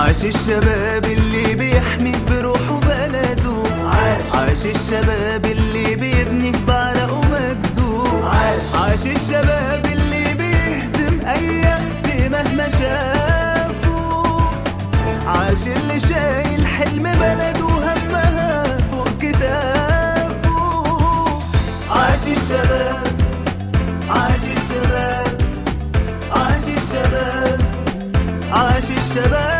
عاش الشباب اللي بيحمي بروحه بلده عاش عاش الشباب اللي بيبني بعرقه ومجده عاش عاش الشباب اللي بيهزم اي يأس مهما شافوا عاش اللي شايل حلم بلده وهمها فوق كتافه عاش الشباب عاش الشباب عاش الشباب عاش الشباب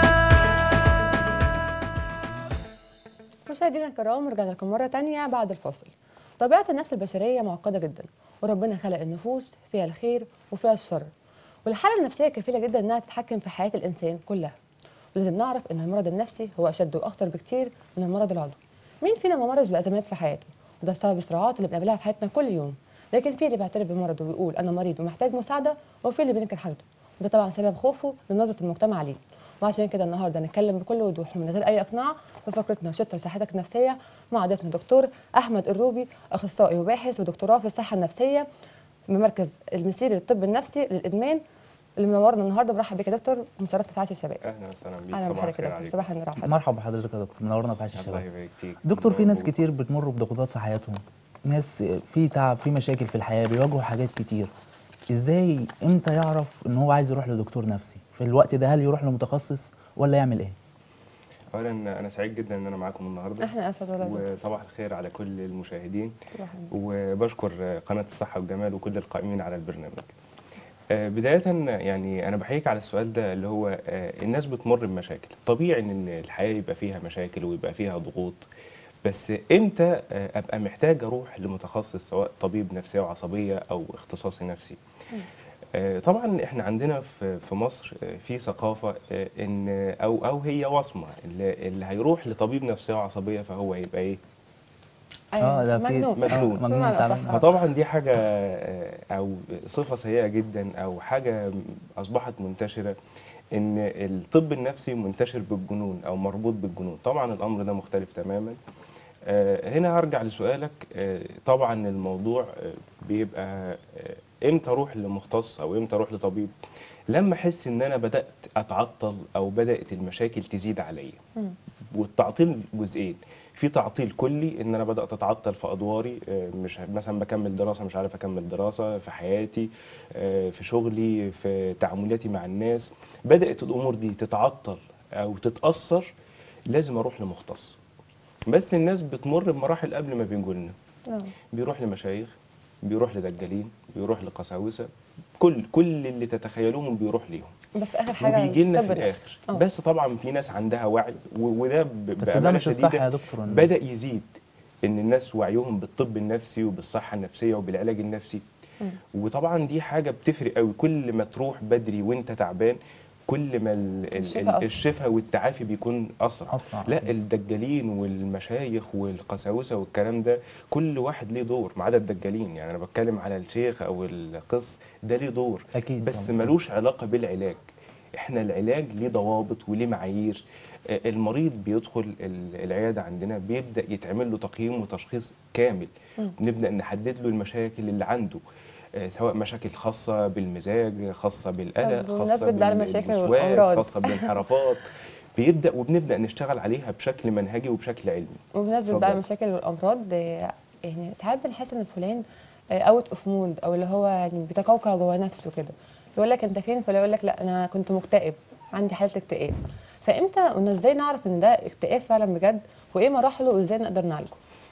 مشاهدينا الكرام رجعنا لكم مرة تانية بعد الفاصل طبيعة النفس البشرية معقدة جدا وربنا خلق النفوس فيها الخير وفيها الشر والحالة النفسية كفيلة جدا انها تتحكم في حياة الانسان كلها ولازم نعرف ان المرض النفسي هو اشد واخطر بكتير من المرض العضوي مين فينا ما مرش بازمات في حياته وده سبب الصراعات اللي بنقابلها في حياتنا كل يوم لكن في اللي بيعترف بمرضه ويقول انا مريض ومحتاج مساعده وفي اللي بينكر حالته وده طبعا سبب خوفه من نظره المجتمع ليه وعشان كده النهارده نتكلم بكل وضوح ومن غير اي اقناع في فقرتنا شتى صحتك النفسيه مع ضيفنا دكتور احمد الروبي اخصائي وباحث ودكتوراه في الصحه النفسيه بمركز المسيري للطب النفسي للادمان اللي منورنا النهارده برحب بك يا دكتور ومشرفنا في عاش الشباب اهلا وسهلا بيك اهلا صباح بحضرتك الخير يا دكتور عليك صباح النور على حضرتك. مرحبا بحضرتك يا دكتور منورنا في عيش الله الشباب يبارك فيك دكتور في ناس موجود. كتير بتمر بضغوطات في حياتهم ناس في تعب في مشاكل في الحياه بيواجهوا حاجات كتير ازاي امتى يعرف ان هو عايز يروح لدكتور نفسي في الوقت ده هل يروح لمتخصص ولا يعمل ايه اولا انا سعيد جدا ان انا معاكم النهارده احنا اسف والله يا دكتور. وصباح الخير على كل المشاهدين صباح النور. وبشكر قناه الصحه والجمال وكل القائمين على البرنامج آه، بداية يعني أنا بحييك على السؤال ده اللي هو آه، الناس بتمر بمشاكل طبيعي إن الحياة يبقى فيها مشاكل ويبقى فيها ضغوط بس إمتى آه، أبقى محتاج أروح لمتخصص سواء طبيب نفسية وعصبية أو اختصاصي نفسي آه، طبعا احنا عندنا في في مصر آه، في ثقافه آه، ان او او هي وصمه اللي, اللي هيروح لطبيب نفسيه وعصبيه فهو هيبقى ايه اه ده في مجنون مجنون. آه، مجنون بمعنى تعبان. أصح. فطبعا دي حاجه آه، او صفه سيئه جدا او حاجه اصبحت منتشره ان الطب النفسي منتشر بالجنون او مربوط بالجنون طبعا الامر ده مختلف تماما آه، هنا هرجع لسؤالك آه، طبعا الموضوع آه، بيبقى آه، امتى اروح لمختص او امتى اروح لطبيب لما احس ان انا بدات اتعطل او بدات المشاكل تزيد عليا مم. والتعطيل جزئين في تعطيل كلي ان انا بدات اتعطل في ادواري آه، مش مثلا بكمل دراسه مش عارف اكمل دراسه في حياتي آه، في شغلي في تعاملاتي مع الناس بدات الامور دي تتعطل او تتاثر لازم اروح لمختص بس الناس بتمر بمراحل قبل ما بيجوا لنا آه. بيروح لمشايخ بيروح لدجالين بيروح لقساوسه كل كل اللي تتخيلوهم بيروح ليهم بس اخر حاجه وبيجي لنا الطب في النفسي. الاخر آه. بس طبعا في ناس عندها وعي و- وده ب- بس ده بأمانة مش الصح شديدة يا دكتور إن- بدا يزيد ان الناس وعيهم بالطب النفسي وبالصحه النفسيه وبالعلاج النفسي مم. وطبعا دي حاجه بتفرق قوي كل ما تروح بدري وانت تعبان كل ما ال- ال- الشفاء ال- أسرع. الشفاء والتعافي بيكون اسرع أسرع. لا الدجالين والمشايخ والقساوسه والكلام ده كل واحد ليه دور ما عدا الدجالين يعني انا بتكلم على الشيخ او القس ده ليه دور أكيد بس طبعاً. ملوش علاقه بالعلاج احنا العلاج ليه ضوابط وليه معايير آه، المريض بيدخل ال- العياده عندنا بيبدا يتعمل له تقييم وتشخيص كامل مم. نبدا نحدد له المشاكل اللي عنده آه، سواء مشاكل خاصه بالمزاج خاصه بالقلق طب خاصه بمناسبة بقى المشاكل بالوسواس والأمراض. خاصه بالانحرافات بيبدا وبنبدا نشتغل عليها بشكل منهجي وبشكل علمي وبمناسبة بقى اتفضل. المشاكل والامراض آه، يعني ساعات بنحس ان فلان اوت اوف مود او اللي هو يعني بيتقوقع جوه نفسه كده يقول لك انت فين فلا يقول لك لا انا كنت مكتئب عندي حاله اكتئاب فامتى وإن ازاي نعرف ان ده اكتئاب فعلا بجد وايه مراحله وازاي نقدر نعالجه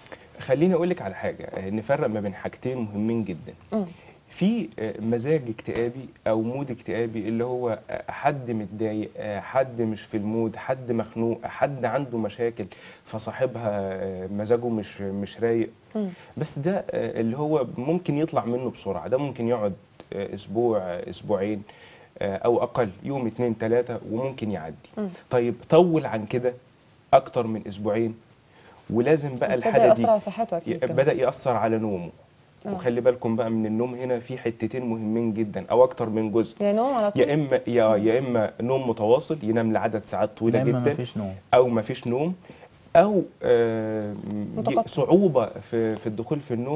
خليني اقول لك على حاجه آه، نفرق ما بين حاجتين مهمين جدا مم. في آه، مزاج اكتئابي او مود اكتئابي اللي هو آه، حد متضايق آه، حد مش في المود حد مخنوق حد عنده مشاكل فصاحبها آه، مزاجه مش مش رايق مم. بس ده آه، اللي هو ممكن يطلع منه بسرعه ده ممكن يقعد آه، اسبوع آه، اسبوعين آه، او اقل يوم اتنين تلاته وممكن يعدي مم. طيب طول عن كده اكتر من اسبوعين ولازم بقى ابتدى الحاله دي يأثر على صحته اكيد كمان. بدا ياثر على نومه آه. وخلي بالكم بقى من النوم هنا في حتتين مهمين جدا او اكتر من جزء يعني نوم على طول يا اما يا يا اما نوم متواصل ينام لعدد ساعات طويله يا اما جدا مفيش نوم او ما فيش نوم او آه، ي- متقطع. صعوبه في في الدخول في النوم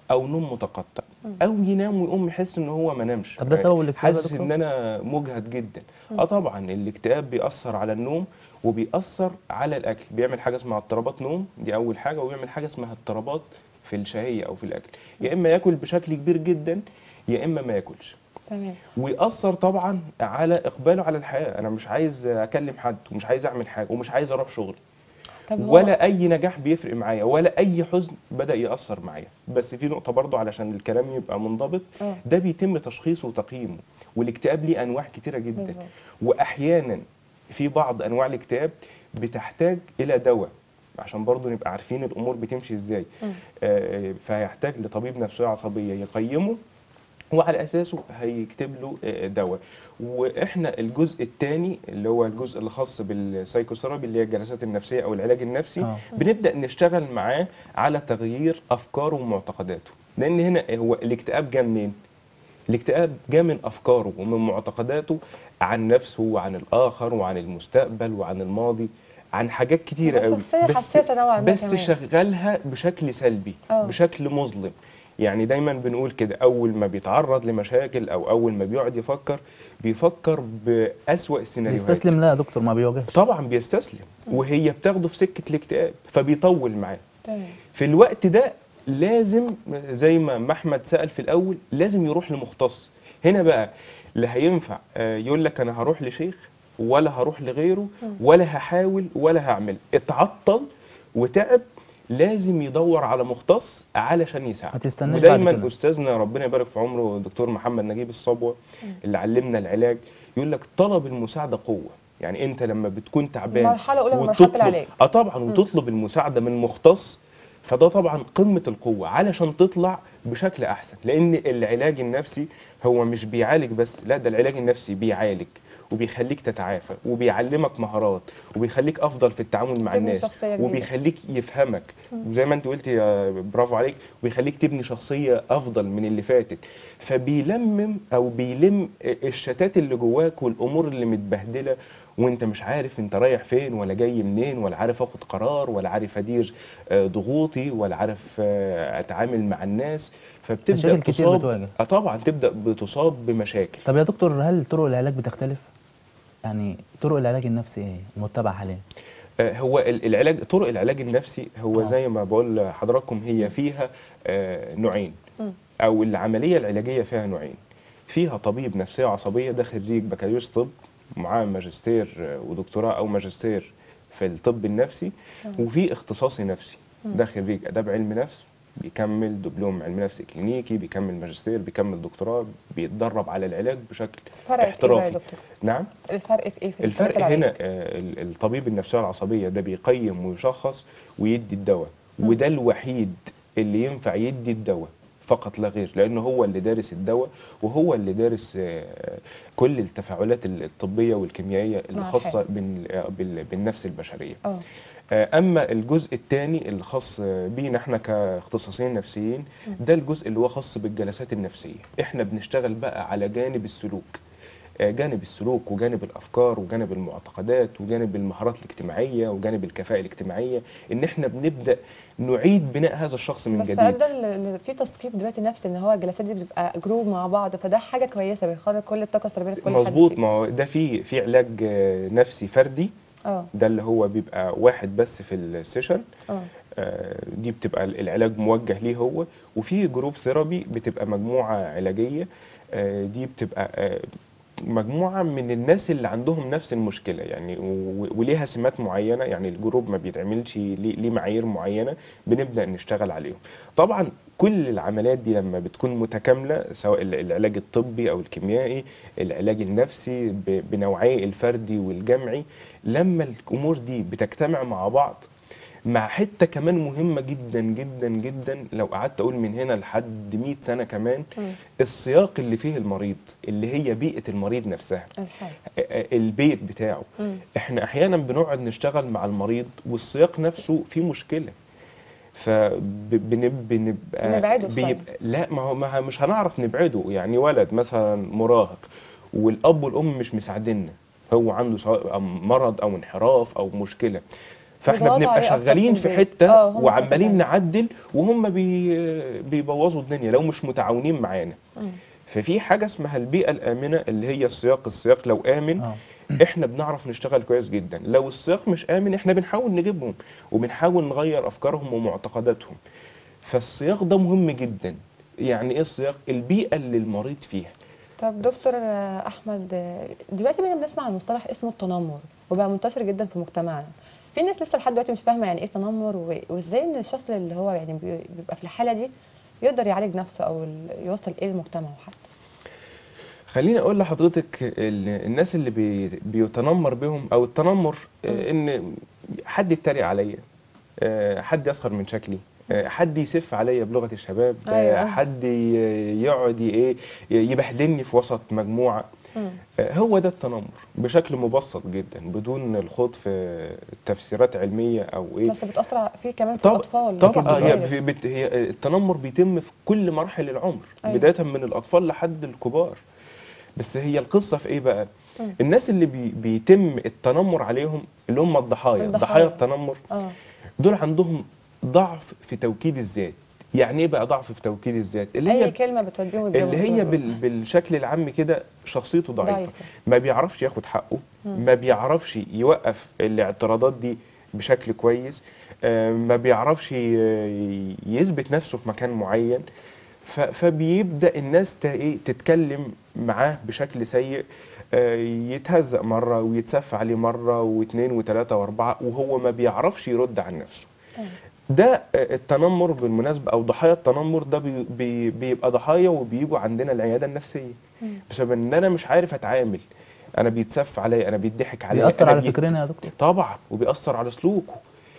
او نوم متقطع او ينام ويقوم يحس ان هو ما نامش طب ده سبب الاكتئاب يا حاسس دكتور؟ ان انا مجهد جدا اه طبعا الاكتئاب بيأثر على النوم وبيأثر على الاكل بيعمل حاجه اسمها اضطرابات نوم دي اول حاجه وبيعمل حاجه اسمها اضطرابات في الشهيه او في الاكل يا اما ياكل بشكل كبير جدا يا اما ما ياكلش تمام ويأثر طبعا على اقباله على الحياه انا مش عايز اكلم حد ومش عايز اعمل حاجه ومش عايز اروح شغلي طب هو- ولا اي نجاح بيفرق معايا ولا اي حزن بدا ياثر معايا بس في نقطه برضو علشان الكلام يبقى منضبط اه. ده بيتم تشخيصه وتقييمه والاكتئاب ليه انواع كتيره جدا بالظبط. واحيانا في بعض انواع الاكتئاب بتحتاج الى دواء عشان برضو نبقى عارفين الامور بتمشي ازاي مم. آه، فيحتاج لطبيب نفسيه عصبيه يقيمه وعلى اساسه هيكتب له آه، دواء واحنا الجزء الثاني اللي هو الجزء اللي خاص بالسايكوثيرابي اللي هي الجلسات النفسيه او العلاج النفسي آه. بنبدا نشتغل معاه على تغيير افكاره ومعتقداته لان هنا هو الاكتئاب جه منين الاكتئاب جه من افكاره ومن معتقداته عن نفسه وعن الاخر وعن المستقبل وعن الماضي عن حاجات كتيره هو قوي شخصية حساسة نوعاً ما بس كمان. شغلها بشكل سلبي آه. بشكل مظلم يعني دايما بنقول كده اول ما بيتعرض لمشاكل او اول ما بيقعد يفكر بيفكر باسوا السيناريوهات بيستسلم لا يا دكتور ما بيواجهش طبعا بيستسلم وهي بتاخده في سكه الاكتئاب فبيطول معاه تمام في الوقت ده لازم زي ما ما احمد سال في الاول لازم يروح لمختص هنا بقى لا هينفع آه، يقول لك انا هروح لشيخ ولا هروح لغيره ولا هحاول ولا هعمل اتعطل وتعب لازم يدور على مختص علشان يساعده ما تستناش بعد ودايما كده. استاذنا ربنا يبارك في عمره الدكتور محمد نجيب الصبوه اللي علمنا العلاج يقول لك طلب المساعده قوه يعني انت لما بتكون تعبان مرحلة أولى من مرحلة وتطلب- العلاج. اه طبعا وتطلب المساعده من مختص فده طبعا قمه القوه علشان تطلع بشكل احسن لان العلاج النفسي هو مش بيعالج بس لا ده العلاج النفسي بيعالج وبيخليك تتعافى وبيعلمك مهارات وبيخليك افضل في التعامل مع تبني الناس شخصية جديدة. وبيخليك يفهمك وزي ما انت قلت يا برافو عليك وبيخليك تبني شخصيه افضل من اللي فاتت فبيلمم او بيلم الشتات اللي جواك والامور اللي متبهدله وانت مش عارف انت رايح فين ولا جاي منين ولا عارف اخد قرار ولا عارف ادير آه، ضغوطي ولا عارف آه، اتعامل مع الناس فبتبدا مشاكل كتير تصاب بتواجه. اه طبعا تبدا بتصاب بمشاكل طب يا دكتور هل طرق العلاج بتختلف؟ يعني طرق العلاج النفسي ايه المتبعه حاليا؟ آه، هو ال- العلاج طرق العلاج النفسي هو آه. زي ما بقول لحضراتكم هي فيها آه، نوعين او العمليه العلاجيه فيها نوعين فيها طبيب نفسيه عصبيه ده خريج بكالوريوس طب معاه ماجستير آه، ودكتوراه او ماجستير في الطب النفسي وفي اختصاصي نفسي ده خريج اداب علم نفس بيكمل دبلوم علم نفس كلينيكي بيكمل ماجستير بيكمل دكتوراه بيتدرب على العلاج بشكل فرق في إيه بقى يا احترافي دكتور؟ نعم الفرق في ايه في الفرق طريقة هنا العلاج؟ آه، ال- الطبيب النفسيه العصبيه ده بيقيم ويشخص ويدي الدواء وده الوحيد اللي ينفع يدي الدواء فقط لا غير لانه هو اللي دارس الدواء وهو اللي دارس آه، كل التفاعلات الطبيه والكيميائيه اللي مع خاصه الحالة. بال- آه، بال- بالنفس البشريه اه آه، اما الجزء الثاني اللي خاص آه، بينا احنا كاختصاصيين نفسيين ده الجزء اللي هو خاص بالجلسات النفسيه احنا بنشتغل بقى على جانب السلوك آه، جانب السلوك وجانب الافكار وجانب المعتقدات وجانب المهارات الاجتماعيه وجانب الكفاءه الاجتماعيه ان احنا بنبدا نعيد بناء هذا الشخص من بس جديد ادى ل- في تثقيف دلوقتي نفسي ان هو الجلسات دي بتبقى جروب مع بعض فده حاجه كويسه بيخرج كل الطاقه السلبيه في كل حد مظبوط فيه. ما هو ده في في علاج آه، نفسي فردي اه ده اللي هو بيبقى واحد بس في السيشن اه آه، دي بتبقى العلاج موجه ليه هو وفي جروب ثيرابي بتبقى مجموعه علاجيه آه، دي بتبقى آه، مجموعه من الناس اللي عندهم نفس المشكله يعني و- وليها سمات معينه يعني الجروب ما بيتعملش ليه ليه معايير معينه بنبدا نشتغل عليهم طبعا كل العمليات دي لما بتكون متكامله سواء ال- العلاج الطبي او الكيميائي العلاج النفسي ب- بنوعيه الفردي والجمعي لما الامور دي بتجتمع مع بعض مع حته كمان مهمه جدا جدا جدا لو قعدت اقول من هنا لحد 100 سنه كمان مم. السياق اللي فيه المريض اللي هي بيئه المريض نفسها الحال البيت بتاعه مم. احنا احيانا بنقعد نشتغل مع المريض والسياق نفسه فيه مشكله فبنبقى نبعده شوية. بيبقى لا ما هو ما ه- مش هنعرف نبعده يعني ولد مثلا مراهق والاب والام مش مساعديننا هو عنده سواء مرض او انحراف او مشكله فاحنا بيضغطوا بنبقى عليه أكتر شغالين في في البيت. حته آه، هم في حتة وعمالين تانية. نعدل وهم بي بيبوظوا الدنيا لو مش متعاونين معانا مم. ففي حاجه اسمها البيئه الامنه اللي هي السياق السياق لو امن اه احنا بنعرف نشتغل كويس جدا لو السياق مش امن احنا بنحاول نجيبهم وبنحاول نغير افكارهم ومعتقداتهم فالسياق ده مهم جدا يعني ايه السياق البيئه اللي المريض فيها طب دكتور آه، احمد آه، دلوقتي بقينا بنسمع عن مصطلح اسمه التنمر وبقى منتشر جدا في مجتمعنا في ناس لسه لحد دلوقتي مش فاهمه يعني ايه تنمر و- وازاي ان الشخص اللي هو يعني بي- بيبقى في الحاله دي يقدر يعالج نفسه او ال- يوصل ايه لمجتمعه حتى خليني اقول لحضرتك ال- الناس اللي بي بيتنمر بهم او التنمر آه، ان حد يتريق عليا آه، حد يسخر من شكلي آه، حد يسف عليا بلغه الشباب آه، أيوة. حد ي- يقعد ي- ايه يبهدلني في وسط مجموعه مم. آه، هو ده التنمر بشكل مبسط جدا بدون الخوض في تفسيرات علميه او ايه بس بتاثر فيه كمان في طب الاطفال طبعا آه، هي, بتأثر. في- بت هي التنمر بيتم في كل مراحل العمر أيوة. بدايه من الاطفال لحد الكبار بس هي القصه في ايه بقى مم. الناس اللي بي بيتم التنمر عليهم اللي هم الضحايا الضحايا. ضحايا التنمر اه دول عندهم ضعف في توكيد الذات يعني ايه بقى ضعف في توكيد الذات اللي اي هي كلمه بتوديهم وتجيبهم اللي زي ما هي بيقولوا. بال بالشكل العام كده شخصيته ضعيفه ضعيفة. ما بيعرفش ياخد حقه ما بيعرفش يوقف الاعتراضات دي بشكل كويس آه، ما بيعرفش ي- يثبت نفسه في مكان معين ف- فبيبدا الناس ت- إيه تتكلم معاه بشكل سيء آه، يتهزق مره ويتسف عليه مره واثنين وثلاثه واربعه وهو ما بيعرفش يرد عن نفسه تمام. ده آه، التنمر بالمناسبه او ضحايا التنمر ده بي بي بيبقى ضحايا وبيجوا عندنا العياده النفسيه مم. بسبب ان انا مش عارف اتعامل انا بيتسف عليا انا بيضحك عليا بيأثر أنا على بي- فكرنا يا دكتور طبعا وبيأثر على سلوكه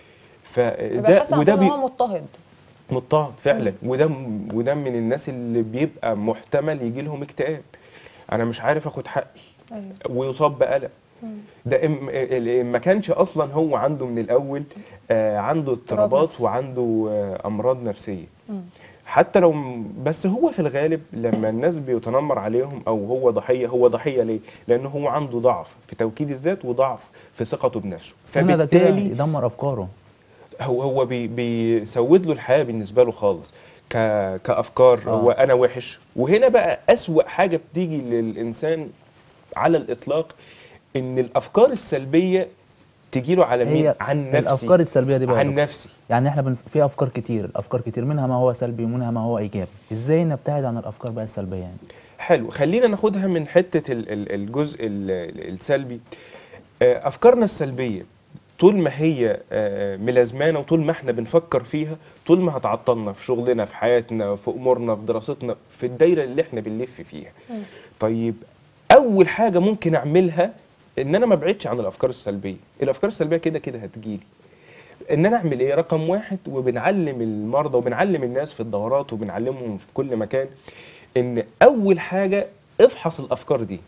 يبقى فده حاسس وده ان بي هو مضطهد مضطهد فعلا وده م- وده من الناس اللي بيبقى محتمل يجي لهم اكتئاب انا مش عارف اخد حقي ايوه ويصاب بقلق مم. ده إم ال- ما كانش اصلا هو عنده من الاول آه عنده اضطرابات نفسي. وعنده آه امراض نفسيه مم. حتى لو م- بس هو في الغالب لما الناس بيتنمر عليهم او هو ضحيه هو ضحيه ليه؟ لانه هو عنده ضعف في توكيد الذات وضعف في ثقته بنفسه بس هنا ده كده فبالتالي يدمر افكاره هو هو بي بيسود له الحياه بالنسبه له خالص ك كافكار آه. هو انا وحش وهنا بقى اسوا حاجه بتيجي للانسان على الاطلاق ان الافكار السلبيه تجي له على مين هي عن نفسي الافكار السلبيه دي بقى يا عن دكتور. نفسي يعني احنا بن... في افكار كتير الافكار كتير منها ما هو سلبي ومنها ما هو ايجابي ازاي نبتعد عن الافكار بقى السلبيه يعني حلو خلينا ناخدها من حته ال- ال- الجزء ال- ال- السلبي آه، افكارنا السلبيه طول ما هي آه، ملازمانا وطول ما احنا بنفكر فيها طول ما هتعطلنا في شغلنا في حياتنا في امورنا في دراستنا في الدايره اللي احنا بنلف فيها طيب اول حاجه ممكن اعملها ان انا ما ابعدش عن الافكار السلبيه الافكار السلبيه كده كده هتجيلي ان انا اعمل ايه رقم واحد وبنعلم المرضى وبنعلم الناس في الدورات وبنعلمهم في كل مكان ان اول حاجه افحص الافكار دي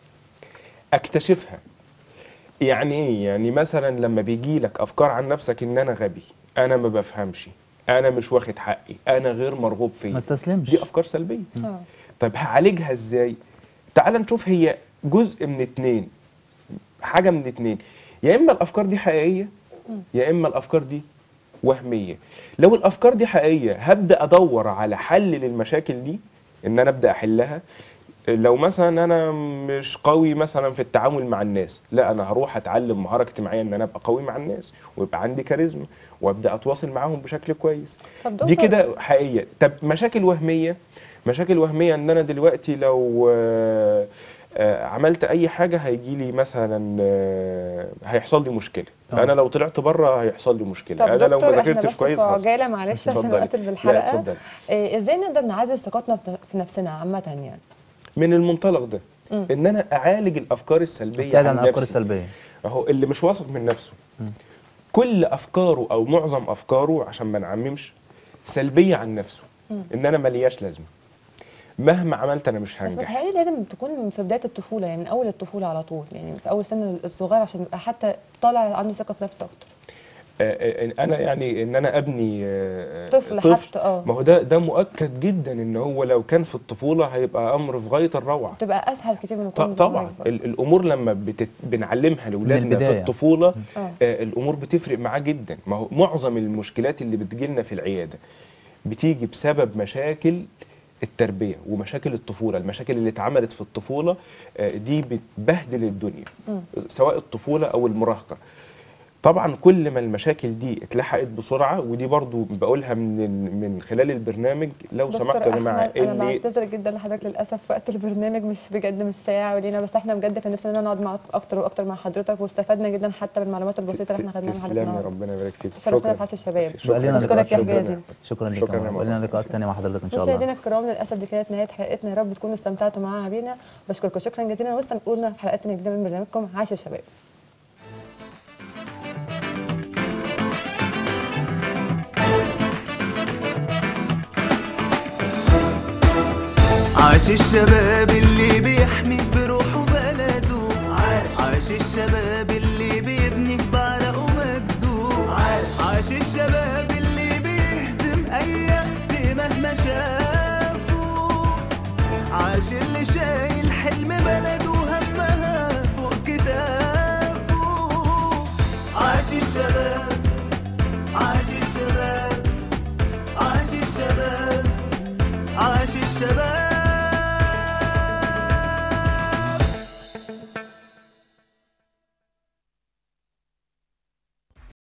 اكتشفها يعني ايه يعني مثلا لما بيجي لك افكار عن نفسك ان انا غبي انا ما بفهمش انا مش واخد حقي انا غير مرغوب فيا ما استسلمش دي افكار سلبيه اه طيب هعالجها ازاي تعال نشوف هي جزء من اتنين حاجه من اتنين يا اما الافكار دي حقيقيه يا اما الافكار دي وهميه لو الافكار دي حقيقيه هبدا ادور على حل للمشاكل دي ان انا ابدا احلها لو مثلا انا مش قوي مثلا في التعامل مع الناس لا انا هروح اتعلم مهاره اجتماعيه ان انا ابقى قوي مع الناس ويبقى عندي كاريزما وابدا اتواصل معاهم بشكل كويس طب دي دكتور- كده حقيقيه طب مشاكل وهميه مشاكل وهميه ان انا دلوقتي لو آه، آه، عملت اي حاجه هيجي لي مثلا آه، هيحصل لي مشكله آه. انا لو طلعت بره هيحصل لي مشكله طب انا لو دكتور ما احنا ذاكرتش بس كويس في هسقط. عجاله معلش عشان اتفضلي. نقتل لا بالحلقه اتفضل إيه ازاي نقدر نعزز ثقتنا في في نفسنا عامه يعني من المنطلق ده مم. ان انا اعالج الافكار السلبيه ابتعد عن عن الافكار نفسي. السلبيه اهو اللي مش واثق من نفسه مم. كل افكاره او معظم افكاره عشان ما نعممش سلبيه عن نفسه مم. ان انا ملياش لازمه مهما عملت انا مش بس هنجح متهيألي لازم تكون في بدايه الطفوله يعني من اول الطفوله على طول يعني في اول سن الصغير عشان يبقى حتى طالع عنده ثقه في نفسه اكتر آه، آه، انا يعني ان انا ابني آه، طفل حتى، اه. ما هو ده ده مؤكد جدا ان هو لو كان في الطفوله هيبقى امر في غايه الروعه بتبقى اسهل كتير من ط- يكون طبعا يكبر. ال- الامور لما بتت... بنعلمها لاولادنا في البداية. الطفوله اه. آه الامور بتفرق معاه جدا ما هو معظم المشكلات اللي بتجيلنا في العياده بتيجي بسبب مشاكل التربيه ومشاكل الطفوله المشاكل اللي اتعملت في الطفوله آه دي بتبهدل الدنيا سواء الطفوله او المراهقه طبعا كل ما المشاكل دي اتلحقت بسرعه ودي برضو بقولها من من خلال البرنامج لو دكتور سمحت يا جماعه أحمد، انا اللي بعتذر جدا لحضرتك للاسف وقت البرنامج مش بجد مش ساعه ولينا بس احنا بجد كان نفسنا نقعد معاك اكتر واكتر مع حضرتك واستفدنا جدا حتى بالمعلومات البسيطه اللي احنا خدناها مع حضرتك تسلم يا النهارده ربنا يبارك فيك شرفتنا في عش الشباب بقى لنا نشكرك لقاءات يا شكراً. حجازي شكرا لك شكراً يا يا ماما ماما. ولنا لقاءات تانية مع حضرتك ان شاء الله مشاهدينا الكرام للاسف دي كانت نهايه حلقتنا يا رب تكونوا استمتعتوا معاها بينا بشكركم شكرا جزيلا واستنقونا في حلقات جديده من برنامجكم عاش الشباب عاش الشباب اللي بيحمي بروحه بلده عاش عاش الشباب اللي بيبني بعرقه ومجده عاش عاش الشباب اللي بيهزم اي يأس مهما شافوا عاش اللي شايل حلم بلده همها فوق كتافه عاش الشباب